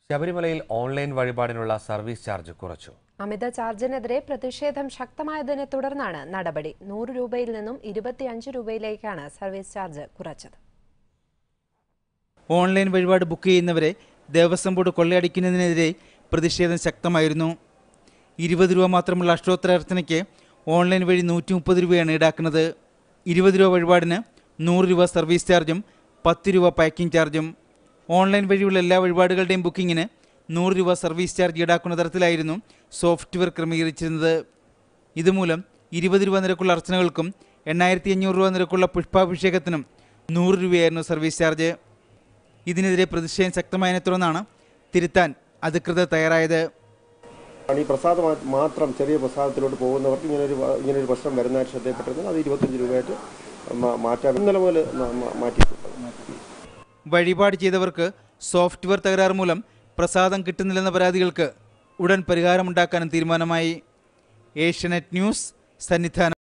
ശബരിമലയിൽ online വഴിപാടിനുള്ള service charge കുറച്ചു അമിത ചാർജിനെതിരെ പ്രതിഷേധം ശക്തമായതിനെ തുടർന്നാണ് നടപടി നൂറ് രൂപയിൽ നിന്നും ഇരുപത്തിയഞ്ച് രൂപയിലേക്കാണ് സർവീസ് ചാർജ് കുറച്ചത് ഓൺലൈൻ വഴിപാട് ബുക്ക് ചെയ്യുന്നവരെ ദേവസ്വം ബോർഡ് കൊള്ളയടിക്കുന്നതിനെതിരെ പ്രതിഷേധം ശക്തമായിരുന്നു ഇരുപത് രൂപ മാത്രമുള്ള അഷ്ടോത്തര അർച്ചനയ്ക്ക് ഓൺലൈൻ വഴി നൂറ്റി മുപ്പത് രൂപയാണ് ഈടാക്കുന്നത് ഇരുപത് രൂപ വഴിപാടിന് നൂറ് രൂപ സർവീസ് ചാർജും പത്ത് രൂപ പാക്കിംഗ് ചാർജും ഓൺലൈൻ വഴിയുള്ള എല്ലാ വഴിപാടുകളുടെയും ബുക്കിങ്ങിന് നൂറ് രൂപ സർവീസ് ചാർജ് ഈടാക്കുന്ന തരത്തിലായിരുന്നു സോഫ്റ്റ്വെയർ ക്രമീകരിച്ചിരുന്നത് ഇതുമൂലം ഇരുപത് രൂപ നിരക്കുള്ള അർച്ചനകൾക്കും എണ്ണായിരത്തി അഞ്ഞൂറ് രൂപ നിരക്കുള്ള പുഷ്പാഭിഷേകത്തിനും നൂറ് രൂപയായിരുന്നു സർവീസ് ചാർജ് ഇതിനെതിരെ പ്രതിഷേധം ശക്തമായതിനെ തുടർന്നാണ് തിരുത്താൻ അധികൃതർ തയ്യാറായത് ആണ് ഈ പ്രസാദം മാ- മാത്രം ചെറിയ പ്രസാദത്തിലോട്ട് പോകുന്നവർക്ക് ഇങ്ങനൊരു വ- ഇങ്ങനൊരു പ്രശ്നം വരുന്നതായിട്ട് ശ്രദ്ധയപ്പെട്ടിരുന്നു അത് ഇരുപത്തഞ്ച് രൂപയായിട്ട് മാ- മാറ്റാൻ ഇന്നലെ മുതൽ ന- മ- മാറ്റിയിട്ടുണ്ട് വഴിപാട് ചെയ്തവർക്ക് സോഫ്റ്റ്വെയർ തകരാറ് മൂലം പ്രസാദം കിട്ടുന്നില്ലെന്ന പരാതികൾക്ക് ഉടൻ പരിഹാരമുണ്ടാക്കാനും തീരുമാനമായി ഏഷ്യനെറ്റ് ന്യൂസ് സന്നിധാനം